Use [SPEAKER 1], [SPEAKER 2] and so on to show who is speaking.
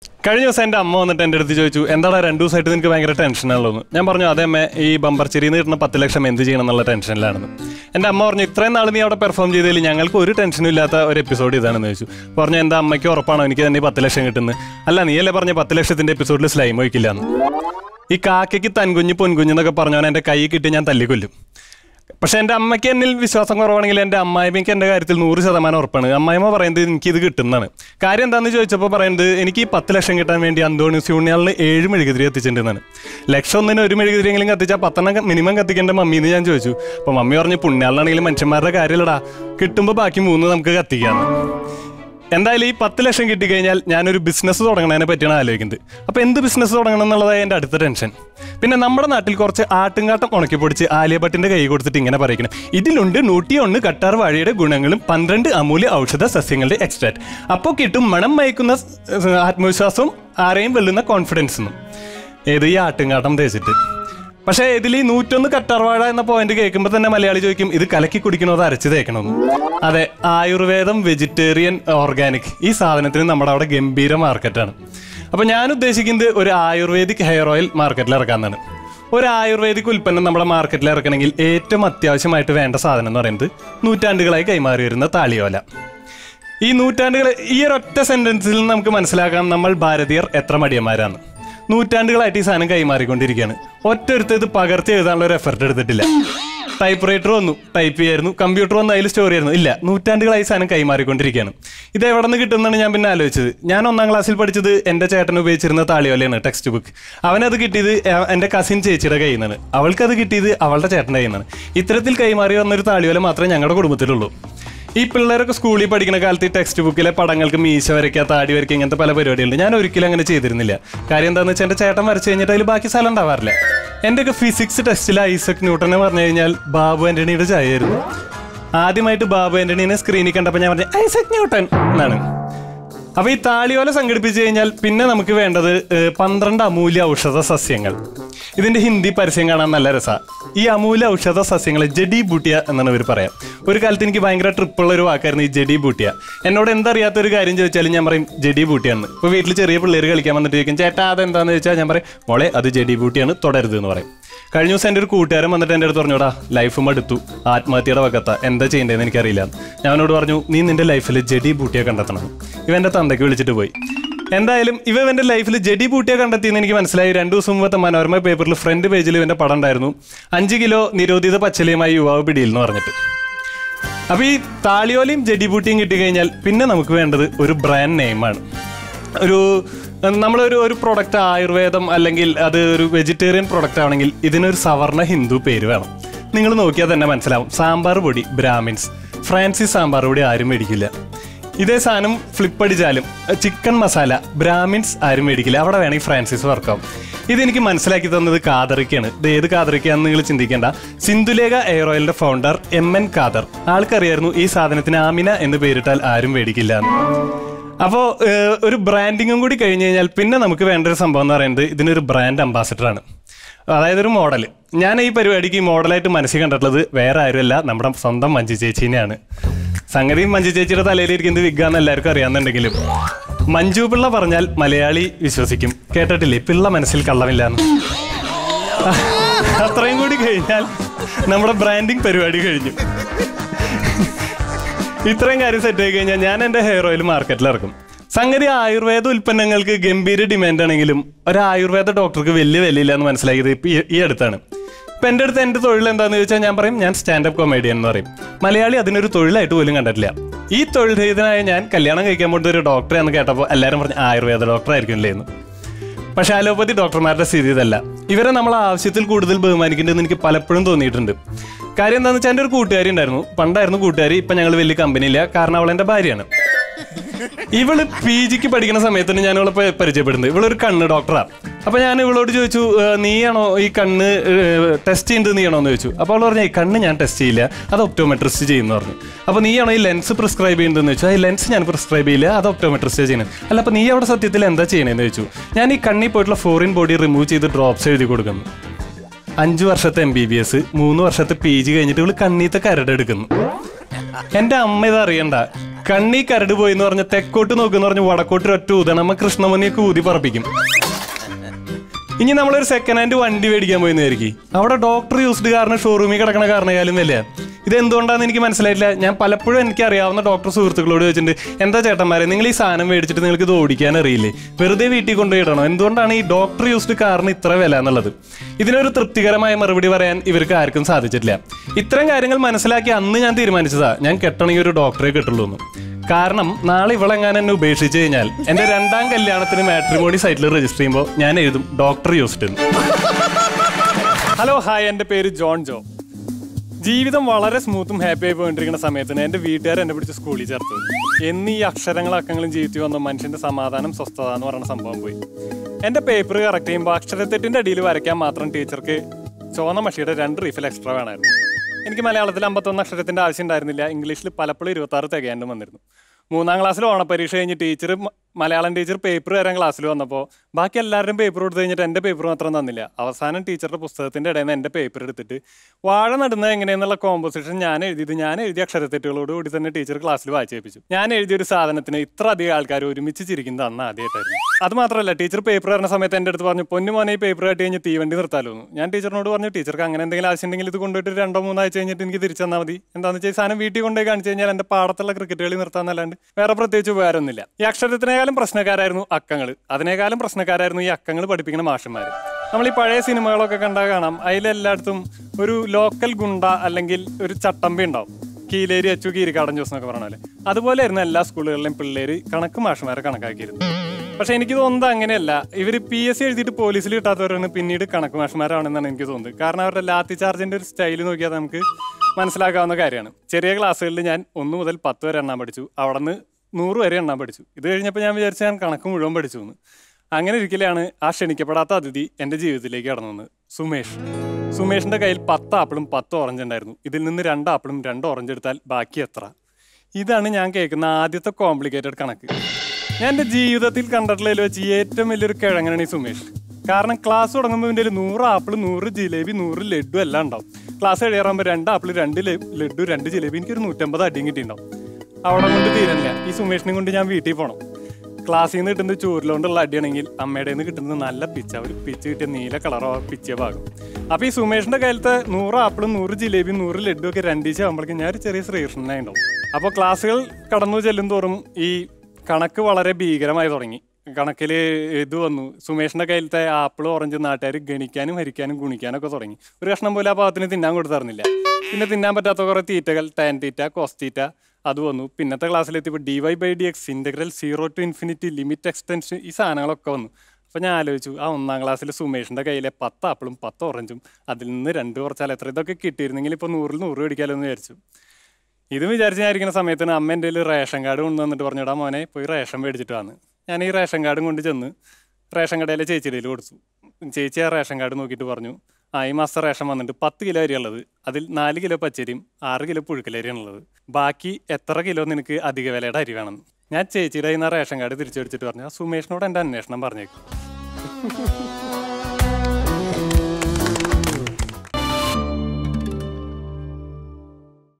[SPEAKER 1] കഴിഞ്ഞ ദിവസം എൻ്റെ അമ്മ വന്നിട്ട് എൻ്റെ അടുത്ത് ചോദിച്ചു എന്താടാ രണ്ട് ദിവസമായിട്ട് നിനക്ക് ഭയങ്കര ടെൻഷനാണല്ലോ ഞാൻ പറഞ്ഞു അതേ അമ്മ ഈ ബമ്പർ ചെരിന്ന് കിട്ടുന്ന പത്ത് ലക്ഷം എന്ത് ചെയ്യണം എന്നുള്ള ടെൻഷനിലാണെന്ന് എൻ്റെ അമ്മ പറഞ്ഞു ഇത്രയും നാൾ നീ അവിടെ പെർഫോം ചെയ്തതിൽ ഞങ്ങൾക്ക് ഒരു ടെൻഷനും ഇല്ലാത്ത ഒരു എപ്പിസോഡ് ഇതാണെന്ന് ചോദിച്ചു പറഞ്ഞു എന്താ അമ്മയ്ക്ക് ഉറപ്പാണോ എനിക്ക് തന്നെ ഈ പത്ത് ലക്ഷം കിട്ടുന്നത് അല്ല നീയല്ലേ പറഞ്ഞ പത്ത് ലക്ഷത്തിൻ്റെ എപ്പിസോഡിൽ സ്ലൈം വയ്ക്കില്ല എന്ന് ഈ കാക്കയ്ക്ക് തൻകുഞ്ഞ് പൊൻകുഞ്ഞ് എന്നൊക്കെ പറഞ്ഞവൻ എൻ്റെ കൈ കിട്ടി ഞാൻ തല്ലിക്കൊല്ലും പക്ഷെ എൻ്റെ അമ്മയ്ക്ക് എന്നിൽ വിശ്വാസം കുറവാണെങ്കിൽ എൻ്റെ അമ്മായിമ്മയ്ക്ക് എൻ്റെ കാര്യത്തിൽ നൂറ് ശതമാനം ഉറപ്പാണ് അമ്മായിമ്മ പറയുന്നത് എനിക്ക് ഇത് കിട്ടുന്നതാണ് കാര്യം എന്താണെന്ന് ചോദിച്ചപ്പോൾ പറയുന്നത് എനിക്ക് ഈ പത്ത് ലക്ഷം കിട്ടാൻ വേണ്ടി അന്തോണിസ് യൂണിയനിൽ ഏഴ് മെഴുകുതിരി കത്തിച്ചിട്ടുണ്ടെന്നാണ് ലക്ഷം ഒന്നിന് ഒരു മെഴുകുതിരിയെങ്കിലും കത്തിച്ചാൽ പത്തെണ്ണം മിനിമം കത്തിക്കേണ്ട മമ്മീന്ന് ഞാൻ ചോദിച്ചു അപ്പോൾ മമ്മി പറഞ്ഞു പുണ്യാളാണെങ്കിലും മനുഷ്യന്മാരുടെ കാര്യമില്ലടാ കിട്ടുമ്പോൾ ബാക്കി മൂന്ന് നമുക്ക് കത്തിക്കാമെന്ന് എന്തായാലും ഈ പത്ത് ലക്ഷം കിട്ടിക്കഴിഞ്ഞാൽ ഞാനൊരു ബിസിനസ് തുടങ്ങണതിനെ പറ്റിയാണ് ആലോചിക്കുന്നത് അപ്പോൾ എന്ത് ബിസിനസ് തുടങ്ങണം എന്നുള്ളതായി എൻ്റെ അടുത്ത ടെൻഷൻ പിന്നെ നമ്മുടെ നാട്ടിൽ കുറച്ച് ആട്ടുംകാട്ടം ഉണക്കി പൊടിച്ച് ആലിയഭട്ടിൻ്റെ കൈ കൊടുത്തിട്ട് ഇങ്ങനെ പറയിക്കണം ഇതിലുണ്ട് നൂറ്റിയൊന്ന് കട്ടാർ വാഴയുടെ ഗുണങ്ങളും പന്ത്രണ്ട് അമൂല്യ ഔഷധ സസ്യങ്ങളുടെ എക്സ്ട്രാക്ട് അപ്പോൾ കിട്ടും മണം മയക്കുന്ന സ് ആത്മവിശ്വാസവും ആരെയും വെല്ലുന്ന കോൺഫിഡൻസും ഏത് ഈ ആട്ടുംകാട്ടം തേച്ചിട്ട് പക്ഷേ ഇതിൽ ഈ നൂറ്റൊന്ന് കട്ടാർവാഴ എന്ന പോയിന്റ് കേൾക്കുമ്പോൾ തന്നെ മലയാളി ചോദിക്കും ഇത് കലക്കി കുടിക്കണോ അത് അരച്ച് തേക്കണമെന്ന് അതെ ആയുർവേദം വെജിറ്റേറിയൻ ഓർഗാനിക് ഈ സാധനത്തിന് നമ്മുടെ അവിടെ ഗംഭീര മാർക്കറ്റാണ് അപ്പോൾ ഞാൻ ഉദ്ദേശിക്കുന്നത് ഒരു ആയുർവേദിക് ഹെയർ ഓയിൽ മാർക്കറ്റിൽ ഇറക്കാമെന്നാണ് ഒരു ആയുർവേദിക് ഉൽപ്പന്നം നമ്മുടെ മാർക്കറ്റിൽ ഇറക്കണമെങ്കിൽ ഏറ്റവും അത്യാവശ്യമായിട്ട് വേണ്ട സാധനം എന്ന് പറയുന്നത് നൂറ്റാണ്ടുകളായി കൈമാറി വരുന്ന താളിയോല ഈ നൂറ്റാണ്ടുകൾ ഈ ഒരൊറ്റ സെന്റൻസിൽ നമുക്ക് മനസ്സിലാക്കാം നമ്മൾ ഭാരതീയർ എത്ര മടിയന്മാരാണ് നൂറ്റാണ്ടുകളായിട്ട് ഈ സാധനം കൈമാറിക്കൊണ്ടിരിക്കുകയാണ് ഒറ്റൊരുത്ത് ഇത് പകർത്തി എഴുതാനുള്ള ഒരു എഫർട്ട് എടുത്തിട്ടില്ല ടൈപ്പ് റൈറ്റർ വന്നു ടൈപ്പ് ചെയ്യായിരുന്നു കമ്പ്യൂട്ടർ വന്ന് അതിൽ സ്റ്റോർ ചെയ്യുന്നു ഇല്ല നൂറ്റാണ്ടുകളായി ഈ സാധനം കൈമാറിക്കൊണ്ടിരിക്കുകയാണ് ഇത് എവിടെ നിന്ന് കിട്ടുമെന്നാണ് ഞാൻ പിന്നെ ആലോചിച്ചത് ഞാൻ ഒന്നാം ക്ലാസ്സിൽ പഠിച്ചത് എൻ്റെ ചേട്ടൻ ഉപയോഗിച്ചിരുന്ന താളിയോലയാണ് ടെക്സ്റ്റ് ബുക്ക് അവനത് കിട്ടിയത് എ- എൻ്റെ കസിൻ ചേച്ചിയുടെ കയ്യിൽ നിന്നാണ് അവൾക്കത് കിട്ടിയത് അവളുടെ ചേട്ടൻ്റെ കയ്യിൽ നിന്നാണ് ഇത്തരത്തിൽ കൈമാറി വന്നൊരു താളിയോല മാത്രമേ ഞങ്ങളുടെ കുടുംബത്തിലുള്ളൂ ഈ പിള്ളേരൊക്കെ സ്കൂളിൽ പഠിക്കുന്ന കാലത്ത് ഈ ടെക്സ്റ്റ് ബുക്കിലെ പടങ്ങൾക്ക് മീശ വരയ്ക്കുക താടി വരയ്ക്കുക ഇങ്ങനത്തെ പല പരിപാടികളുണ്ട് ഞാൻ ഒരിക്കലും അങ്ങനെ ചെയ്തിരുന്നില്ല കാര്യം എന്താണെന്ന് വെച്ചാൽ എൻ്റെ ചേട്ടൻ വരച്ച് കഴിഞ്ഞിട്ട് അതിൽ ബാക്കി സ്ഥലം ഉണ്ടാവാറില്ല എൻ്റെയൊക്കെ ഫിസിക്സ് ടെസ്റ്റിൽ ഐസക് ന്യൂട്ടനെ പറഞ്ഞു കഴിഞ്ഞാൽ ബാബു ആൻ്റണിയുടെ ചായയായിരുന്നു ആദ്യമായിട്ട് ബാബു ആൻ്റണീനെ സ്ക്രീനിൽ കണ്ടപ്പോൾ ഞാൻ പറഞ്ഞു ഐസക് ന്യൂട്ടൻ എന്നാണ് അപ്പൊ ഈ താളിയോല സംഘടിപ്പിച്ചു കഴിഞ്ഞാൽ പിന്നെ നമുക്ക് വേണ്ടത് ഏഹ്, പന്ത്രണ്ട് അമൂല്യ ഔഷധ സസ്യങ്ങൾ ഇതിന്റെ ഹിന്ദി പരസ്യം കാണാൻ നല്ല രസ ഈ അമൂല്യ ഔഷധ സസ്യങ്ങളെ ജഡി ബൂട്ടിയ എന്നാണ് ഇവർ പറയാം ഒരു കാലത്ത് എനിക്ക് ഭയങ്കര ട്രിപ്പുള്ള ഒരു വാക്കായിരുന്നു ഈ ജഡി ബൂട്ടിയ എന്നോട് എന്തറിയാത്ത ഒരു കാര്യം ചോദിച്ചാലും ഞാൻ പറയും ജഡി ബൂട്ടിയാന്ന് ഇപ്പൊ വീട്ടിൽ ചെറിയ പിള്ളേർ കളിക്കാൻ വന്നിട്ട് ചോദിക്കും ചേട്ടാ അതെന്താന്ന് ചോദിച്ചാൽ ഞാൻ പറയും മോളെ അത് ജഡി ബൂട്ടിയാണ് തുടരുത് എന്ന് പറയും കഴിഞ്ഞ ദിവസം എൻ്റെ ഒരു കൂട്ടുകാരൻ വന്നിട്ട് എൻ്റെ അടുത്ത് പറഞ്ഞോടാ ലൈഫ് മടുത്തു ആത്മഹത്യയുടെ വക്കത്ത എന്താ ചെയ്യേണ്ടതെന്ന് എനിക്കറിയില്ല ഞാൻ അവനോട് പറഞ്ഞു നീ നിന്റെ ലൈഫിൽ ജഡി ബൂട്ടിയെ കണ്ടെത്തണം ഇവ എൻ്റെ തന്തയ്ക്ക് വിളിച്ചിട്ട് പോയി എന്തായാലും ഇവ ഇവന്റെ ലൈഫിൽ ജഡി ബൂട്ടിയെ കണ്ടെത്തിയെന്ന് എനിക്ക് മനസ്സിലായി രണ്ടു ദിവസം മുമ്പത്തെ മനോരമ പേപ്പറിൽ ഫ്രണ്ട് പേജിൽ ഇവന്റെ പടം ഉണ്ടായിരുന്നു അഞ്ച് കിലോ നിരോധിത പച്ചിലയുമായി യുവാവ് പിടിയിൽ എന്ന് പറഞ്ഞിട്ട് അപ്പൊ ഈ താളിയോലയും ജഡിബൂട്ടിയും കിട്ടിക്കഴിഞ്ഞാൽ പിന്നെ നമുക്ക് വേണ്ടത് ഒരു ബ്രാൻഡ് നെയിമാണ് ഒരു നമ്മളൊരു ഒരു പ്രൊഡക്റ്റ് ആയുർവേദം അല്ലെങ്കിൽ അത് ഒരു വെജിറ്റേറിയൻ പ്രൊഡക്റ്റ് ആണെങ്കിൽ ഇതിനൊരു സവർണ ഹിന്ദു പേര് വേണം നിങ്ങൾ നോക്കിയാൽ തന്നെ മനസ്സിലാവും സാമ്പാർ പൊടി ബ്രാഹ്മിൻസ് ഫ്രാൻസിസ് സാമ്പാർ പൊടി ആരും മേടിക്കില്ല ഇതേ സാധനം ഫ്ലിപ്പ് അടിച്ചാലും ചിക്കൻ മസാല ബ്രാഹ്മിൻസ് ആരും മേടിക്കില്ല അവിടെ വേണമെങ്കിൽ ഫ്രാൻസിസ് വർക്കാവും ഇതെനിക്ക് മനസ്സിലാക്കി തന്നത് കാതറിക്കാണ് ഇത് ഏത് കാതറിക്കാന്ന് നിങ്ങൾ ചിന്തിക്കേണ്ട സിന്ധുലേഖ എയർ ഓയിലിന്റെ ഫൗണ്ടർ എം എൻ കാദർ ആൾക്കറിയായിരുന്നു ഈ സാധനത്തിന് ആമിന എന്ന് പേരിട്ടാൽ ആരും മേടിക്കില്ല എന്ന് അപ്പോൾ ഒരു ബ്രാൻഡിങ്ങും കൂടി കഴിഞ്ഞ് കഴിഞ്ഞാൽ പിന്നെ നമുക്ക് വേണ്ട ഒരു സംഭവം എന്ന് പറയുന്നത് ഇതിനൊരു ബ്രാൻഡ് അംബാസിഡറാണ് അതായത് ഒരു മോഡൽ ഞാൻ ഈ പരിപാടിക്ക് ഈ മോഡലായിട്ട് മനസ്സിൽ കണ്ടിട്ടുള്ളത് വേറെ ആരുമല്ല നമ്മുടെ സ്വന്തം മഞ്ജു ചേച്ചീനെയാണ് സംഗതി മഞ്ജു ചേച്ചിയുടെ തലയിലിരിക്കുന്നത് വിഗ്ഗാന്ന് എല്ലാവർക്കും അറിയാമെന്നുണ്ടെങ്കിലും മഞ്ജു പിള്ള പറഞ്ഞാൽ മലയാളി വിശ്വസിക്കും കേട്ടിട്ടില്ലേ പിള്ള മനസ്സിൽ കള്ളമില്ലാന്ന് അത്രയും കൂടി കഴിഞ്ഞാൽ നമ്മുടെ ബ്രാൻഡിങ് പരിപാടി കഴിഞ്ഞു ഇത്രയും കാര്യം സെറ്റ് ആയി കഴിഞ്ഞാൽ ഞാൻ എൻ്റെ ഹെയർ ഓയിൽ മാർക്കറ്റിൽ ഇറക്കും സംഗതി ആയുർവേദ ഉൽപ്പന്നങ്ങൾക്ക് ഗംഭീര ഡിമാൻഡ് ആണെങ്കിലും ഒരു ആയുർവേദ ഡോക്ടർക്ക് വലിയ വിലയില്ല എന്ന് മനസ്സിലാക്കിയത് ഇപ്പം ഈ- ഈ അടുത്താണ് ഇപ്പം എൻ്റെ അടുത്ത് എൻ്റെ തൊഴിൽ എന്താണെന്ന് ചോദിച്ചാൽ ഞാൻ പറയും ഞാൻ സ്റ്റാൻഡപ്പ് കൊമേഡിയൻ എന്ന് പറയും മലയാളി അതിനൊരു തൊഴിലായിട്ട് പോലും കണ്ടിട്ടില്ല ഈ തൊഴിൽ രഹിതനായ ഞാൻ കല്യാണം കഴിക്കാൻ പോകുന്ന ഒരു ഡോക്ടറെ എന്ന് കേട്ടപ്പോൾ എല്ലാവരും പറഞ്ഞു ആയുർവേദ ഡോക്ടർ ആയിരിക്കും അല്ലേ എന്ന് പക്ഷെ അലോപ്പതി ഡോക്ടർമാരുടെ സ്ഥിതി ഇതല്ല ഇവരെ നമ്മൾ ആവശ്യത്തിൽ കൂടുതൽ ബഹുമാനിക്കേണ്ടതെന്ന് എനിക്ക് പലപ്പോഴും തോന്നിയിട്ടുണ്ട് കാര്യം എന്താണെന്ന് വെച്ചാൽ എൻ്റെ ഒരു കൂട്ടുകാരി ഉണ്ടായിരുന്നു പണ്ടായിരുന്നു കൂട്ടുകാരി ഇപ്പം ഞങ്ങൾ വലിയ കമ്പനിയില്ല കാരണം അവൾ എൻ്റെ ഭാര്യയാണ് ഇവള് പി ജിക്ക് പഠിക്കുന്ന സമയത്താണ് ഞാൻ ഇവളെ പ- പരിചയപ്പെടുന്നത് ഇവളൊരു കണ്ണ് ഡോക്ടറാ അപ്പൊ ഞാൻ ഇവളോട് ചോദിച്ചു "ഏ, നീയാണോ ഈ കണ്ണ് ടെസ്റ്റ് ചെയ്യുന്നത് നീയാണോ എന്ന് ചോദിച്ചു അപ്പോൾ അവൾ പറഞ്ഞു "ഈ കണ്ണ് ഞാൻ ടെസ്റ്റ് ചെയ്യില്ല അത് ഒപ്റ്റോമെട്രിസ്റ്റ് ചെയ്യുന്നു പറഞ്ഞു അപ്പൊ നീയാണോ ഈ ലെൻസ് പ്രിസ്ക്രൈബ് ചെയ്യുന്നതെന്ന് ചോദിച്ചു ഈ ലെൻസ് ഞാൻ പ്രിസ്ക്രൈബ് ചെയ്യില്ല അത് ഒപ്റ്റോമെട്രിസ്റ്റ് ചെയ്യുന്നത് അല്ല അപ്പൊ നീ അവിടെ സത്യത്തിൽ എന്താ ചെയ്യണേന്ന് ചോദിച്ചു ഞാൻ ഈ കണ്ണിൽ പോയിട്ടുള്ള ഫോറിൻ ബോഡി റിമൂവ് ചെയ്ത് ഡ്രോപ്സ് എഴുതി കൊടുക്കുന്നു അഞ്ചു വർഷത്തെ എം ബി ബി എസ് മൂന്ന് വർഷത്തെ പി ജി കഴിഞ്ഞിട്ട് ഇവള് കണ്ണീത്തെ കരടെടുക്കുന്നു എന്റെ അമ്മ ഇത് അറിയണ്ട കണ്ണി കരട് പോയി എന്ന് പറഞ്ഞ തെക്കോട്ട് നോക്കുന്ന പറഞ്ഞ് വടക്കോട്ട് ഒറ്റ ഊതണമ്മ കൃഷ്ണമണിയൊക്കെ ഊതി പറപ്പിക്കും ഇനി നമ്മളൊരു സെക്കൻഡ് ഹാൻഡ് വണ്ടി മേടിക്കാൻ പോയി വിചാരിക്കും അവിടെ ഡോക്ടർ യൂസ്ഡ് കാരണം ഷോറൂമിൽ കിടക്കണ കാരണക്കാലും വില ഇത് എന്തുകൊണ്ടാന്ന് എനിക്ക് മനസ്സിലായിട്ടില്ല ഞാൻ പലപ്പോഴും എനിക്ക് അറിയാവുന്ന ഡോക്ടർ സുഹൃത്തുക്കളോട് ചോദിച്ചിട്ടുണ്ട് എന്താ ചേട്ടന്മാരെ നിങ്ങൾ ഈ സാധനം മേടിച്ചിട്ട് നിങ്ങൾക്ക് ഇത് ഓടിക്കാൻ അറിയില്ലേ വെറുതെ വീട്ടിൽ കൊണ്ടുപോയി ഇടണോ എന്തുകൊണ്ടാണ് ഈ ഡോക്ടർ യൂസ്ഡ് കാറിന് ഇത്ര വില എന്നുള്ളത് ഇതിനൊരു തൃപ്തികരമായ മറുപടി പറയാൻ ഇവർക്ക് ആർക്കും സാധിച്ചിട്ടില്ല ഇത്തരം കാര്യങ്ങൾ മനസ്സിലാക്കി അന്ന് ഞാൻ തീരുമാനിച്ചതാ ഞാൻ കെട്ടണമെങ്കിൽ ഒരു ഡോക്ടറെ കിട്ടുള്ളൂ എന്ന് കാരണം നാളെ ഇവളെങ്ങാൻ എന്നെ ഉപേക്ഷിച്ച് കഴിഞ്ഞാൽ എന്റെ രണ്ടാം കല്യാണത്തിന് മാട്രിമോണി സൈറ്റിൽ രജിസ്റ്റർ ചെയ്യുമ്പോൾ ഞാൻ എഴുതും ഡോക്ടർ യൂസ്ഡ് എന്ന് ഹലോ ഹായ് എൻ്റെ പേര് ജോൺ ജോ ജീവിതം വളരെ സ്മൂത്തും ഹാപ്പി ആയി പോയിട്ടിരിക്കുന്ന സമയത്തിന് എൻ്റെ വീട്ടുകാർ എന്നെ പിടിച്ച് സ്കൂളിൽ ചേർത്തത് എന്ന് ഈ അക്ഷരങ്ങളും അക്കങ്ങളും ജീവിച്ചു വന്ന മനുഷ്യന്റെ സമാധാനം സ്വസ്ഥത എന്ന് പറയുന്ന സംഭവം പോയി എൻ്റെ പേപ്പർ കറക്റ്റ് ചെയ്യുമ്പോൾ അക്ഷരത്തെറ്റിൻ്റെ അടിയിൽ വരയ്ക്കാൻ മാത്രം ടീച്ചർക്ക് ചുവന്ന മഷിയുടെ രണ്ട് റീഫിൽ എക്സ്ട്രാ വേണമായിരുന്നു എനിക്ക് മലയാളത്തിൽ അമ്പത്തൊന്ന് അക്ഷരത്തിന്റെ ആവശ്യം ഉണ്ടായിരുന്നില്ല ഇംഗ്ലീഷിൽ പലപ്പോഴും ഇരുപത്തി ആറ് തികയാണ്ടും വന്നിരുന്നു മൂന്നാം ക്ലാസ്സിൽ ഓണപ്പരീക്ഷ കഴിഞ്ഞ് ടീച്ചർ മലയാളം ടീച്ചർ പേപ്പർ തരാൻ ക്ലാസ്സിൽ വന്നപ്പോൾ ബാക്കി എല്ലാവരുടെയും പേപ്പർ കൊടുത്തു കഴിഞ്ഞിട്ട് എൻ്റെ പേപ്പർ മാത്രം തന്നില്ല അവസാനം ടീച്ചറുടെ പുസ്തകത്തിന്റെ ഇടയിൽ നിന്ന് എൻ്റെ പേപ്പർ എടുത്തിട്ട് വാഴ നടുന്നത് എങ്ങനെയെന്നുള്ള കോമ്പോസിഷൻ ഞാൻ എഴുതിയത് ഞാൻ എഴുതിയ അക്ഷരത്തെറ്റുകളോട് കൂടി തന്നെ ടീച്ചർ ക്ലാസ്സിൽ വായിച്ചേപ്പിച്ചു ഞാൻ എഴുതിയ ഒരു സാധനത്തിന് ഇത്ര അധികം ആൾക്കാർ ഒരുമിച്ച് ചിരിക്കുന്നത് അന്ന് ആദ്യമായിട്ടായിരുന്നു അത് മാത്രമല്ല ടീച്ചർ പേപ്പർ തരുന്ന സമയത്ത് എൻ്റെ അടുത്ത് പറഞ്ഞു പൊന്നു മോനെ ഈ പേപ്പർ ആയിട്ട് കഴിഞ്ഞ് തീവണ്ടി നിർത്താലോ എന്ന് ഞാൻ ടീച്ചറിനോട് പറഞ്ഞു ടീച്ചർക്ക് അങ്ങനെ എന്തെങ്കിലും ആവശ്യം ഉണ്ടെങ്കിൽ ഇത് കൊണ്ടുപോയിട്ട് രണ്ടോ മൂന്നോ ആഴ്ച കഴിഞ്ഞിട്ട് എനിക്ക് തിരിച്ചു തന്നാൽ മതി എന്താണെന്ന് വെച്ചാൽ ഈ സാധനം വീട്ടിൽ കൊണ്ടുപോയി കാണിച്ചു കഴിഞ്ഞാൽ എൻ്റെ പാടത്തുള്ള ക്രിക്കറ്റ് കളി നിർത്താന്നല്ലാണ്ട് വേറെ പ്രത്യേകിച്ച് ഉപകാരമൊന്നുമില്ല ഈ അക്ഷരത്തിനേക്കാളും പ്രശ്നക്കാരായിരുന്നു അക്കങ്ങൾ അതിനേക്കാളും പ്രശ്നക്കാരായിരുന്നു ഈ അക്കങ്ങൾ പഠിപ്പിക്കുന്ന മാഷന്മാർ നമ്മൾ ഈ പഴയ സിനിമകളൊക്കെ കണ്ടാൽ കാണാം അതിലെല്ലായിടത്തും ഒരു ലോക്കൽ ഗുണ്ട അല്ലെങ്കിൽ ഒരു ചട്ടമ്പി ഉണ്ടാവും കീലേരി അച്ചു കീരിക്കാടൻ ജോസ് എന്നൊക്കെ പറഞ്ഞ പോലെ അതുപോലെ ആയിരുന്നു എല്ലാ സ്കൂളുകളിലെയും പിള്ളേർ കണക്ക് മാഷന്മാരെ കണക്കാക്കിയിരുന്നു പക്ഷെ എനിക്ക് തോന്നുന്നത് അങ്ങനെയല്ല ഇവർ പി എസ് സി എഴുതിയിട്ട് പോലീസിൽ കിട്ടാത്തവരാണ് പിന്നീട് കണക്ക് മാഷന്മാരാണെന്നാണ് എനിക്ക് തോന്നുന്നത് കാരണം അവരുടെ ലാത്തി ചാർജിന്റെ ഒരു സ്റ്റൈൽ നോക്കിയാൽ നമുക്ക് മനസ്സിലാക്കാവുന്ന കാര്യമാണ് ചെറിയ ക്ലാസ്സുകളിൽ ഞാൻ ഒന്ന് മുതൽ പത്ത് വരെ എണ്ണാൻ പഠിച്ചു അവിടെ നിന്ന് നൂറ് വരെ എണ്ണാൻ പഠിച്ചു ഇത് കഴിഞ്ഞപ്പോൾ ഞാൻ വിചാരിച്ചു ഞാൻ കണക്ക് മുഴുവൻ പഠിച്ചു എന്ന് അങ്ങനെ ഇരിക്കലാണ് ആ ക്ഷണിക്കപ്പെടാത്ത അതിഥി എൻ്റെ ജീവിതത്തിലേക്ക് കടന്നു വന്നത് സുമേഷ് സുമേഷിന്റെ കയ്യിൽ പത്ത് ആപ്പിളും പത്ത് ഓറഞ്ച് ഉണ്ടായിരുന്നു ഇതിൽ നിന്ന് രണ്ട് ആപ്പിളും രണ്ട് ഓറഞ്ച് എടുത്താൽ ബാക്കി എത്ര ഇതാണ് ഞാൻ കേൾക്കുന്ന ആദ്യത്തെ കോംപ്ലിക്കേറ്റഡ് കണക്ക് ഞാൻ എൻ്റെ ജീവിതത്തിൽ കണ്ടിട്ടുള്ളതിൽ വെച്ച് ഏറ്റവും വലിയൊരു കിഴങ്ങനാണ് ഈ സുമേഷ് കാരണം ക്ലാസ് തുടങ്ങുമ്പോൾ ഇതിൻ്റെ നൂറ് ആപ്പിൾ നൂറ് ജിലേബി നൂറ് ലഡു എല്ലാം ഉണ്ടാവും ക്ലാസ് കഴിയാറാകുമ്പോൾ രണ്ട് ആപ്പിൾ രണ്ട് ലെ- ലഡു രണ്ട് ജിലേബി എനിക്കൊരു നൂറ്റമ്പത് അടിയും കിട്ടിയിട്ടുണ്ടാവും അവിടെ കൊണ്ട് തീരണില്ല ഈ സുമേഷിനെ കൊണ്ട് ഞാൻ വീട്ടിൽ പോകണം ക്ലാസ്സിൽ നിന്ന് കിട്ടുന്നത് ചോറിലോണ്ടുള്ള അടിയാണെങ്കിൽ അമ്മയുടെ നിന്ന് കിട്ടുന്നത് നല്ല പിച്ച ഒരു പിച്ച് കിട്ടിയ നീല കളറോ പിച്ചിയ ഭാഗം അപ്പൊ ഈ സുമേഷിന്റെ കയ്യിലത്തെ നൂറ് ആപ്പിളും നൂറ് ജിലേബിയും നൂറ് ലഡു ഒക്കെ രണ്ടീച്ച ആകുമ്പോഴേക്കും ഞാൻ ഒരു ചെറിയ ശ്രീകൃഷ്ണനായി ഉണ്ടാവും അപ്പോൾ ക്ലാസ്സുകൾ കടന്നു ചെല്ലും തോറും ഈ കണക്ക് വളരെ ഭീകരമായി തുടങ്ങി കണക്കിൽ ഇത് വന്നു സുമേഷിന്റെ കയ്യിലത്തെ ആപ്പിൾ ഓറഞ്ച് നാട്ടുകാർ ഗണിക്കാനും ഹരിക്കാനും ഗുണിക്കാനും ഒക്കെ തുടങ്ങി ഒരു കഷ്ണം പോലും ആ പാകത്തിന് തിന്നാൻ കൊടുത്തറിഞ്ഞില്ല പിന്നെ തിന്നാൻ പറ്റാത്ത കുറെ തീറ്റകൾ ടാൻ തീറ്റ കോസ് തീറ്റ അത് വന്നു പിന്നത്തെ ക്ലാസ്സിലെത്തിയപ്പോൾ D Y by D X integral zero to infinity limit extension ഈ സാധനങ്ങളൊക്കെ വന്നു അപ്പോൾ ഞാൻ ആലോചിച്ചു ആ ഒന്നാം ക്ലാസ്സിൽ സുമേഷിൻ്റെ കയ്യിലെ പത്ത് ആപ്പിളും പത്ത് ഓറഞ്ചും അതിൽ നിന്ന് രണ്ട് കുറച്ചാൽ എത്ര ഇതൊക്കെ കിട്ടിയിരുന്നെങ്കിൽ ഇപ്പോൾ നൂറിൽ നൂറ് മേടിക്കാമല്ലോ എന്ന് വിചാരിച്ചു ഇത് വിചാരിച്ച് ഞാൻ ഇരിക്കുന്ന സമയത്തിന് അമ്മ എൻ്റെ കയ്യിൽ റേഷൻ കാർഡ് കൊണ്ടുവന്നിട്ട് പറഞ്ഞിടാ മോനെ പോയി റേഷൻ മേടിച്ചിട്ട് വന്ന് ഞാൻ ഈ റേഷൻ കാർഡും കൊണ്ട് ചെന്ന് റേഷൻ കടയിലെ ചേച്ചിയുടെ കയ്യിൽ കൊടുത്തു ചേച്ചി ആ റേഷൻ കാർഡ് നോക്കിയിട്ട് പറഞ്ഞു ആ ഈ മാസം റേഷൻ വന്നിട്ട് പത്ത് കിലോ അരി ഉള്ളത് അതിൽ നാല് കിലോ പച്ചരിയും ആറ് കിലോ പുഴുക്കലരിയാണ് ഉള്ളത് ബാക്കി എത്ര കിലോ നിനക്ക് അധിക വിലയുടെ അരി വേണം ഞാൻ ചേച്ചിയുടെ കയ്യിൽ നിന്ന് ആ റേഷൻ കാർഡ് തിരിച്ചു വെച്ചിട്ട് പറഞ്ഞു ആ സുമേഷിനോട് എൻ്റെ അന്വേഷണം പറഞ്ഞേക്കും